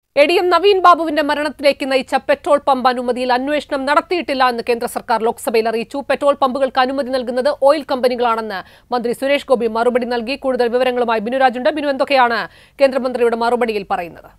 A D M Naveen ബാബുവിന്റെ മരണത്തിലേക്ക് നയിച്ച പെട്രോൾ പമ്പ് അനുമതിയിൽ അന്വേഷണം നടത്തിയിട്ടില്ല എന്ന് കേന്ദ്ര സർക്കാർ ലോക്സഭയിൽ അറിയിച്ചു പെട്രോൾ പമ്പുകൾക്ക് അനുമതി നൽകുന്നത് ഓയിൽ കമ്പനികളാണെന്ന് മന്ത്രി സുരേഷ് ഗോപി മറുപടി നൽകി കൂടുതൽ വിവരങ്ങളുമായി ബിനുരാജുണ്ട് ബിനു എന്തൊക്കെയാണ് കേന്ദ്രമന്ത്രിയുടെ മറുപടിയിൽ പറയുന്നത്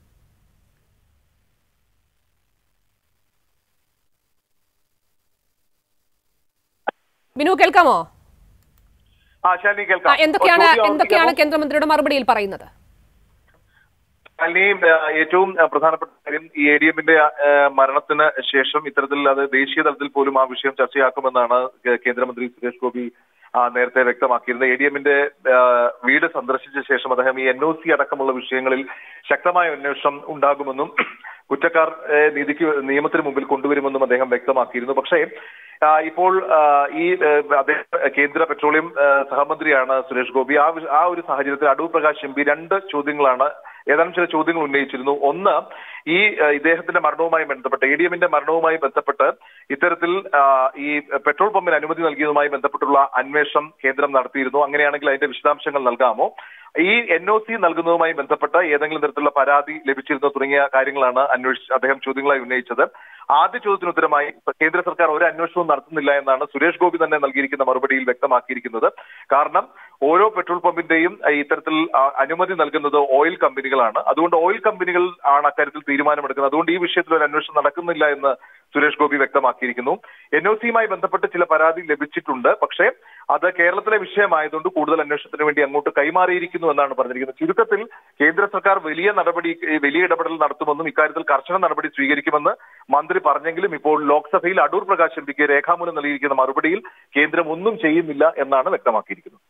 ബിനു കേൾക്കാമോ ആ ശാലിനി ആ, കേൾക്കാം എന്തൊക്കെയാണ് ഒരു ചോദ്യം എന്തൊക്കെയാണ് ആവർത്തിക്കാമോ? കേന്ദ്രമന്ത്രിയുടെ മറുപടിയിൽ പറയുന്നത് ശാലിനി ആ, ഏറ്റവും ആ, പ്രധാനപ്പെട്ട കാര്യം ഈ എ ഡി എമ്മിന്റെ മരണത്തിന് ശേഷം ഇത്തരത്തിൽ അത് ദേശീയ തലത്തിൽ പോലും ആ വിഷയം ചർച്ചയാക്കുമെന്നാണ് കേ- കേന്ദ്രമന്ത്രി സുരേഷ് ഗോപി ആ, നേരത്തെ വ്യക്തമാക്കിയിരുന്നത് എ ഡി എമ്മിന്റെ വീട് സന്ദർശിച്ച ശേഷം അദ്ദേഹം ഈ എൻ ഒ സി അടക്കമുള്ള വിഷയങ്ങളിൽ ശക്തമായ അന്വേഷണം ഉണ്ടാകുമെന്നും കുറ്റക്കാർ ഏ, നീതിക്ക് നിയമത്തിന് മുമ്പിൽ കൊണ്ടുവരുമെന്നും അദ്ദേഹം വ്യക്തമാക്കിയിരുന്നു പക്ഷേ ആ, ഇപ്പോൾ ആ, ഈ ഏ, അദ്ദേഹം കേന്ദ്ര പെട്രോളിയം ഏ, സഹമന്ത്രിയാണ് സുരേഷ് ഗോപി ആ വി- ആ ഒരു സാഹചര്യത്തിൽ അടൂർ പ്രകാശ് എം പി രണ്ട് ചോദ്യങ്ങളാണ് ഏതാനും ചില ചോദ്യങ്ങൾ ഉന്നയിച്ചിരുന്നു ഒന്ന് ഈ ആ, ഇദ്ദേഹത്തിന്റെ മരണവുമായി ബന്ധപ്പെട്ട് എ ഡി എമ്മിന്റെ മരണവുമായി ബന്ധപ്പെട്ട് ഇത്തരത്തിൽ ആ, ഈ പെട്രോൾ പമ്പിന് അനുമതി നൽകിയതുമായി ബന്ധപ്പെട്ടുള്ള അന്വേഷണം കേന്ദ്രം നടത്തിയിരുന്നു അങ്ങനെയാണെങ്കിൽ അതിന്റെ വിശദാംശങ്ങൾ നൽകാമോ ഈ എൻ ഒ സി നൽകുന്നതുമായി ബന്ധപ്പെട്ട് ഏതെങ്കിലും തരത്തിലുള്ള പരാതി ലഭിച്ചിരുന്നോ തുടങ്ങിയ കാര്യങ്ങളാണ് അന്വേഷിച്ച് അദ്ദേഹം ചോദ്യങ്ങളായി ഉന്നയിച്ചത് ആദ്യ ചോദ്യത്തിന് ഉത്തരമായി കേന്ദ്ര സർക്കാർ ഒരു അന്വേഷണവും നടത്തുന്നില്ല എന്നാണ് സുരേഷ് ഗോപി തന്നെ നൽകിയിരിക്കുന്ന മറുപടിയിൽ വ്യക്തമാക്കിയിരിക്കുന്നത് കാരണം ഓരോ പെട്രോൾ പമ്പിന്റെയും ആ, ഇത്തരത്തിൽ ആ, അനുമതി നൽകുന്നത് ഓയിൽ കമ്പനികളാണ് അതുകൊണ്ട് ഓയിൽ കമ്പനികൾ ആണ് അക്കാര്യത്തിൽ തീരുമാനമെടുക്കുന്നത് അതുകൊണ്ട് ഈ വിഷയത്തിൽ ഒരു അന്വേഷണം നടക്കുന്നില്ല എന്ന് സുരേഷ് ഗോപി വ്യക്തമാക്കിയിരിക്കുന്നു എൻ ഒ സിയുമായി ബന്ധപ്പെട്ട് ചില പരാതി ലഭിച്ചിട്ടുണ്ട് പക്ഷേ അത് കേരളത്തിലെ വിഷയമായതുകൊണ്ട് കൂടുതൽ അന്വേഷണത്തിന് വേണ്ടി അങ്ങോട്ട് കൈമാറിയിരിക്കുന്നു എന്നാണ് പറഞ്ഞിരിക്കുന്നത് ചുരുക്കത്തിൽ കേന്ദ്ര സർക്കാർ വലിയ നടപടി വലിയ ഇടപെടൽ നടത്തുമെന്നും ഇക്കാര്യത്തിൽ കർശന നടപടി സ്വീകരിക്കുമെന്ന് മന്ത്രി പറഞ്ഞെങ്കിലും ഇപ്പോൾ ലോക്സഭയിൽ അടൂർ പ്രകാശ് എം പിക്ക് രേഖാമൂലം നൽകിയിരിക്കുന്ന മറുപടിയിൽ കേന്ദ്രം ഒന്നും ചെയ്യുന്നില്ല എന്നാണ് വ്യക്തമാക്കിയിരിക്കുന്നത്